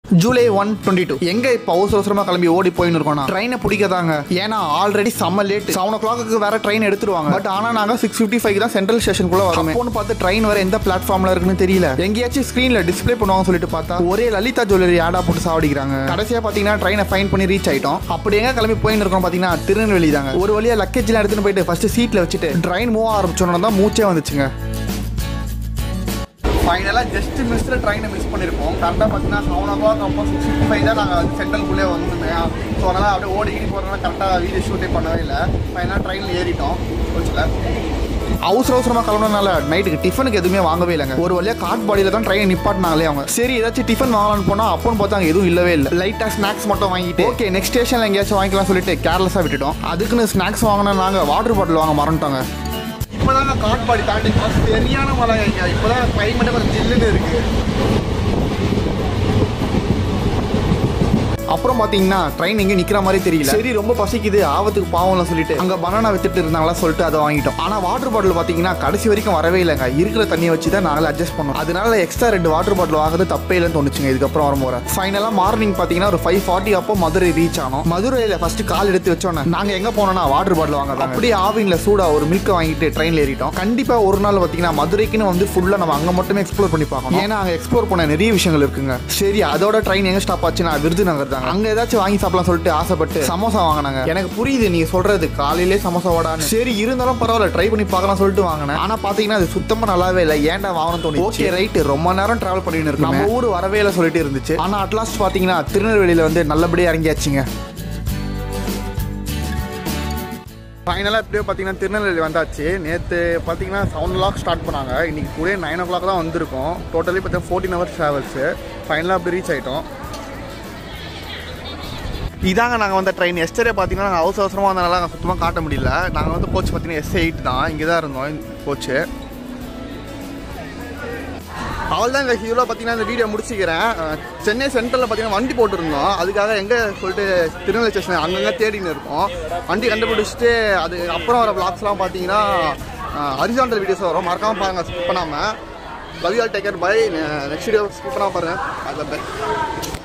July one twenty two எங்க இப்போ அவசர அவசரமா கிளம்பி ஓடி போயின்னு இருக்கோம்னா ட்ரெயினை பிடிக்கதாங்க ஏன்னா ஆல்ரெடி செம்ம லேட் செவன் ஓ கிளாக்கு வேற ட்ரெயின் எடுத்துருவாங்க பட் ஆனா நாங்க சிக்ஸ் ஃபிஃப்டி ஃபைவ் தான் சென்ட்ரல் ஸ்டேஷனுக்குள்ள வரோம் ஃபோன் பார்த்து ட்ரெயின் வர எந்த பிளாட்ஃபார்ம்ல இருக்குன்னு தெரியல எங்கேயாச்சும் ஸ்க்ரீன்ல டிஸ்ப்ளே பண்ணுவாங்க சொல்லிட்டு பார்த்தா ஒரே லலிதா ஜுவல்லரி ஆடா போட்டு சாவடிக்கிறாங்க கடைசியா பாத்தீங்கன்னா ட்ரெயினை ஃபைன் பண்ணி ரீச் ஆயிட்டோம் அப்படி எங்க கிளம்பி போயின்னு இருக்கோம் பாத்தீங்கன்னா திருநெல்வேலி தாங்க ஒரு வழியா லக்கேஜ்லாம் எடுத்துன்னு போயிட்டு ஃபர்ஸ்ட் சீட்ல வச்சுட்டு ட்ரெயின் மூவ் ஆரம்பிச்சோன்னா தான் மூச்சே வந்துச்சுங்க ஃபைனலாக ஜஸ்ட் மிஸ்ஸில் ட்ரெயினை மிஸ் பண்ணியிருப்போம் கரெக்டாக பார்த்தீங்கன்னா செவன் ஓ கிளாக் அப்போ சிக்ஸ் ஃபிஃப்டி ஃபைவ் தான் நாங்கள் வந்து சென்ட்ரல்குள்ளே வந்திருந்தேன் ஸோ அதனால் அப்படியே ஓடிக்கிட்டு போகிறதுனால கரெக்டாக வீடியோ ஷூட்டே பண்ணவே இல்லை ஃபைனலாக ட்ரெயினில் ஏறிட்டோம் கோச்சில் அவசர அவசரமாக கிளம்புனதுனால நைட்டுக்கு டிஃபனுக்கு எதுவுமே வாங்கவே இல்லைங்க ஒரு வழியாக காட் பாடியில் தான் ட்ரெயின் நிப்பாட்டினாங்களே அவங்க சரி ஏதாச்சும் டிஃபன் வாங்கலாம்னு போனால் அப்போன்னு பார்த்தா அங்கே எதுவும் இல்லவே இல்லை லைட்டாக ஸ்நாக்ஸ் மட்டும் வாங்கிட்டு ஓகே நெக்ஸ்ட் ஸ்டேஷனில் எங்கேயாச்சும் வாங்கிக்கலாம் சொல்லிட்டு கேர்லெஸ்ஸாக விட்டுட்டோம் அதுக்குன்னு ஸ்நாக்ஸ் வாங்கினா நாங்கள் வாட்டர் பாட்டில் வாங்க மறந்துட்டோங்க இப்போதாங்க காட்பாடி தாண்டி சரியான மழை இங்க இப்போதான் கிளைமேட் கொஞ்சம் ஜில்லுன்னு இருக்கு அப்புறம் பாத்தீங்கன்னா ட்ரெயின் எங்க நிக்கிற மாதிரி தெரியல சரி ரொம்ப பசிக்குது ஆபத்துக்கு பாவம்ல சொல்லிட்டு அங்க பனானா வித்துட்டு இருந்தாங்களா சொல்லிட்டு அதை வாங்கிட்டோம் ஆனா வாட்டர் பாட்டில் பாத்தீங்கன்னா கடைசி வரைக்கும் வரவே இல்லைங்க இருக்கிற தண்ணியை வச்சு தான் நாங்களே அட்ஜஸ்ட் பண்ணோம் அதனால எக்ஸ்ட்ரா ரெண்டு வாட்டர் பாட்டில் வாங்குறது தப்பே இல்லைன்னு தோணுச்சுங்க இதுக்கப்புறம் வரும் போற ஃபைனலா மார்னிங் பாத்தீங்கன்னா ஒரு ஃபைவ் ஃபார்ட்டி அப்போ மதுரை ரீச் ஆனோம் மதுரையில ஃபர்ஸ்ட் கால் எடுத்து வச்சோன்னே நாங்க எங்க போனோம்னா வாட்டர் பாட்டில் வாங்க அப்படியே ஆவின்ல சூடா ஒரு மில்க் வாங்கிட்டு ட்ரெயின்ல ஏறிட்டோம் கண்டிப்பா ஒரு நாள் பாத்தீங்கன்னா மதுரைக்குன்னு வந்து ஃபுல்லா நம்ம அங்க மட்டுமே எக்ஸ்ப்ளோர் பண்ணி பார்க்கணும் ஏன்னா அங்க எக்ஸ்ப்ளோர் பண்ண நிறைய விஷயங்கள் இருக்குங்க சரி அதோட ட்ரெயின் எங்க ஸ்டாப் ஆச்சுன்னா விருதுநகர் தாங்க அங்க ஏதாச்சும் வாங்கி சாப்பிடலாம் சொல்லிட்டு ஆசைப்பட்டு சமோசா வாங்கினாங்க எனக்கு புரியுது நீங்க சொல்றது காலையிலே சமோசா ஓடான்னு சரி இருந்தாலும் பரவாயில்ல ட்ரை பண்ணி பார்க்கலாம் சொல்லிட்டு வாங்கினேன் ஆனா பாத்தீங்கன்னா அது சுத்தமா நல்லாவே இல்லை ஏன்டா வாங்கணும் தோணுச்சு ஓகே ரைட் ரொம்ப நேரம் டிராவல் பண்ணிட்டு இருக்கு நம்ம ஊர் வரவே இல்லை சொல்லிட்டு இருந்துச்சு ஆனா அட்லாஸ்ட் பாத்தீங்கன்னா திருநெல்வேலியில வந்து நல்லபடியா இறங்கியாச்சுங்க ஃபைனலாக எப்படியோ பார்த்தீங்கன்னா திருநெல்வேலி வந்தாச்சு நேற்று பார்த்தீங்கன்னா செவன் ஓ கிளாக் ஸ்டார்ட் பண்ணாங்க இன்றைக்கி கூட நைன் ஓ கிளாக் தான் வந்திருக்கோம் டோட்டலி பார்த்தீங்கன்னா ஃபோர்டீன் ஹவர்ஸ் ட்ராவல்ஸு ஃபைனலாக அப்படி ரீச் ஆகிட்டோம் இதாங்க நாங்கள் வந்த ட்ரெயின் எஸ்டரே பார்த்தீங்கன்னா நாங்கள் அவசர அவசரமாக வந்தனால நாங்கள் சுத்தமாக காட்ட முடியல நாங்கள் வந்து கோச் பார்த்தீங்கன்னா எஸ் எயிட் தான் இங்கே தான் இருந்தோம் கோச்சு அவள் தான் இந்த ஹீரோ பார்த்தீங்கன்னா இந்த வீடியோ முடிச்சுக்கிறேன் அஹ் சென்னை சென்ட்ரலில் பார்த்தீங்கன்னா வண்டி போட்டுருந்தோம் அதுக்காக எங்கே சொல்லிட்டு திருநெல்வேலி ஸ்டேஷன் அங்கங்கே தேடின்னு இருக்கோம் வண்டி கண்டுபிடிச்சிட்டு அது அப்புறம் வர பிளாக்ஸ்லாம் பார்த்தீங்கன்னா ஹரிசாண்டல் வீடியோஸ் வரும் மறக்காமல் பாருங்கள் ஸ்கிப் பண்ணாமல் love you all take care bye next video skip பண்ணாமல் பாருங்கள் அதில் பை